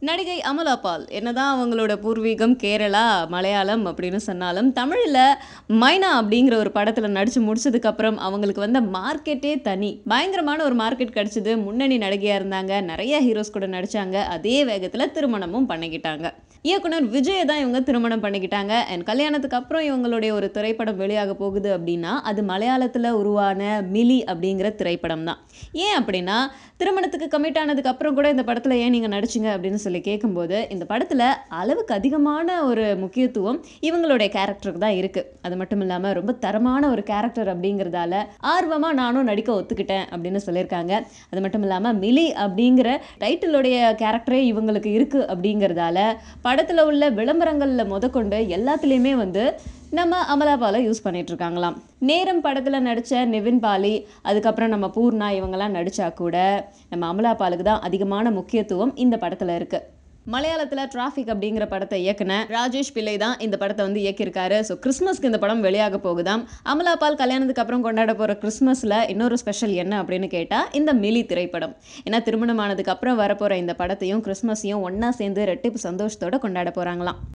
நடிகை அமலா பால் என்னதான் அவங்களோட பூர்வீகம் கேரளா மலையாளம் அப்படின்னு சொன்னாலும் தமிழில் மைனா அப்படிங்கிற ஒரு படத்தில் நடித்து முடிச்சதுக்கப்புறம் அவங்களுக்கு வந்த மார்க்கெட்டே தனி பயங்கரமான ஒரு மார்க்கெட் கிடச்சிது முன்னணி நடிகையாக இருந்தாங்க நிறைய ஹீரோஸ் கூட நடித்தாங்க அதே வேகத்தில் திருமணமும் பண்ணிக்கிட்டாங்க இயக்குனர் விஜயை தான் இவங்க திருமணம் பண்ணிக்கிட்டாங்க அண்ட் கல்யாணத்துக்கு அப்புறம் இவங்களுடைய ஒரு திரைப்படம் வெளியாக போகுது அப்படின்னா அது மலையாளத்தில் உருவான மிலி அப்படிங்கிற திரைப்படம் தான் ஏன் அப்படின்னா திருமணத்துக்கு கமிட் ஆனதுக்கு அப்புறம் கூட இந்த படத்தில் ஏன் நீங்கள் நடிச்சிங்க அப்படின்னு சொல்லி கேட்கும்போது இந்த படத்தில் அளவுக்கு அதிகமான ஒரு முக்கியத்துவம் இவங்களுடைய கேரக்டருக்கு தான் இருக்குது அது மட்டும் இல்லாமல் ரொம்ப தரமான ஒரு கேரக்டர் அப்படிங்கிறதால ஆர்வமாக நானும் நடிக்க ஒத்துக்கிட்டேன் அப்படின்னு சொல்லியிருக்காங்க அது மட்டும் இல்லாமல் மிலி அப்படிங்கிற டைட்டிலுடைய கேரக்டரே இவங்களுக்கு இருக்குது அப்படிங்கிறதால படத்தில் உள்ள விளம்பரங்களில் முதற்கொண்டு எல்லாத்துலேயுமே வந்து நம்ம அமலாபாலை யூஸ் பண்ணிட்டு இருக்காங்களாம் நேரம் படத்தில் நடித்த நிவின் பாலி அதுக்கப்புறம் நம்ம பூர்ணா இவங்கெல்லாம் நடித்தா கூட நம்ம அமலாபாலுக்கு தான் அதிகமான முக்கியத்துவம் இந்த படத்தில் இருக்குது மலையாளத்தில் டிராஃபிக் அப்படிங்கிற படத்தை இயக்குன ராஜேஷ் பிள்ளை தான் இந்த படத்தை வந்து இயக்கியிருக்காரு ஸோ கிறிஸ்மஸ்க்கு இந்த படம் வெளியாக போகுதாம் அமலாபால் கல்யாணத்துக்கு அப்புறம் கொண்டாட போகிற கிறிஸ்மஸில் இன்னொரு ஸ்பெஷல் என்ன அப்படின்னு கேட்டால் இந்த மிலி திரைப்படம் ஏன்னா திருமணமானதுக்கு அப்புறம் வரப்போகிற இந்த படத்தையும் கிறிஸ்மஸையும் ஒன்றா சேர்ந்து ரெட்டிப்பு சந்தோஷத்தோட கொண்டாட போகிறாங்களாம்